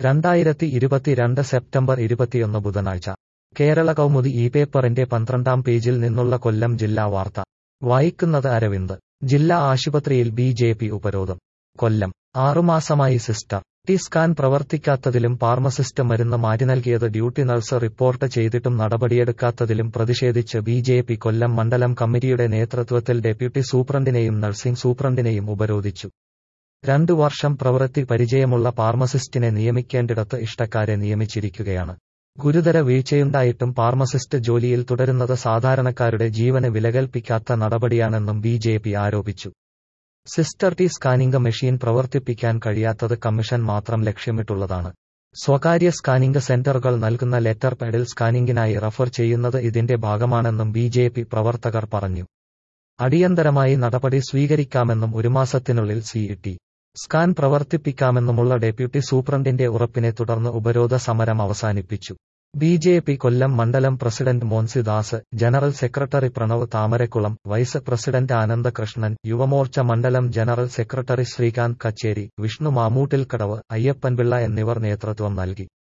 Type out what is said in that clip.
രണ്ടായിരത്തി ഇരുപത്തിരണ്ട് സെപ്റ്റംബർ ഇരുപത്തിയൊന്ന് ബുധനാഴ്ച കേരള കൗമുദി ഈ പേപ്പറിന്റെ പന്ത്രണ്ടാം പേജിൽ നിന്നുള്ള കൊല്ലം ജില്ലാ വാർത്ത വായിക്കുന്നത് അരവിന്ദ് ജില്ലാ ആശുപത്രിയിൽ ബി ജെ പി ഉപരോധം കൊല്ലം ആറുമാസമായി സിസ്റ്റർ ടി സ്കാൻ പ്രവർത്തിക്കാത്തതിലും ഫാർമസിസ്റ്റ് മരുന്ന് മാറ്റി നൽകിയത് ഡ്യൂട്ടി നഴ്സ് റിപ്പോർട്ട് ചെയ്തിട്ടും നടപടിയെടുക്കാത്തതിലും പ്രതിഷേധിച്ച് ബി ജെ പി കൊല്ലം മണ്ഡലം കമ്മിറ്റിയുടെ നേതൃത്വത്തിൽ ഡെപ്യൂട്ടി സൂപ്രണ്ടിനെയും നഴ്സിംഗ് സൂപ്രണ്ടിനെയും ഉപരോധിച്ചു രണ്ടു വർഷം പ്രവൃത്തി പരിചയമുള്ള ഫാർമസിസ്റ്റിനെ നിയമിക്കേണ്ടിടത്ത് ഇഷ്ടക്കാരെ നിയമിച്ചിരിക്കുകയാണ് ഗുരുതര വീഴ്ചയുണ്ടായിട്ടും ഫാർമസിസ്റ്റ് ജോലിയിൽ തുടരുന്നത് സാധാരണക്കാരുടെ ജീവന് വിലകൽപ്പിക്കാത്ത നടപടിയാണെന്നും ബി ജെ പി ആരോപിച്ചു സിസ്റ്റർ ടി സ്കാനിംഗ് മെഷീൻ പ്രവർത്തിപ്പിക്കാൻ കഴിയാത്തത് കമ്മീഷൻ മാത്രം ലക്ഷ്യമിട്ടുള്ളതാണ് സ്വകാര്യ സ്കാനിംഗ് സെന്ററുകൾ നൽകുന്ന ലെറ്റർ പാഡിൽ സ്കാനിംഗിനായി റഫർ ചെയ്യുന്നത് ഇതിന്റെ ഭാഗമാണെന്നും ബി ജെ പി പ്രവർത്തകർ പറഞ്ഞു അടിയന്തരമായി നടപടി സ്വീകരിക്കാമെന്നും ഒരു മാസത്തിനുള്ളിൽ സിഇടി സ്കാൻ പ്രവർത്തിപ്പിക്കാമെന്നുമുള്ള ഡെപ്യൂട്ടി സൂപ്രണ്ടിന്റെ ഉറപ്പിനെ തുടർന്ന് ഉപരോധ സമരം അവസാനിപ്പിച്ചു ബി ജെ പി കൊല്ലം മണ്ഡലം president Monsidas general secretary Pranav Thamarakulam vice president Anandakrishnan Yuvamorcha മണ്ഡലം ജനറൽ സെക്രട്ടറി ശ്രീകാന്ത് കച്ചേരി വിഷ്ണു മാമൂട്ടിൽക്കടവ് അയ്യപ്പൻപിള്ള എന്നിവർ നേതൃത്വം നൽകി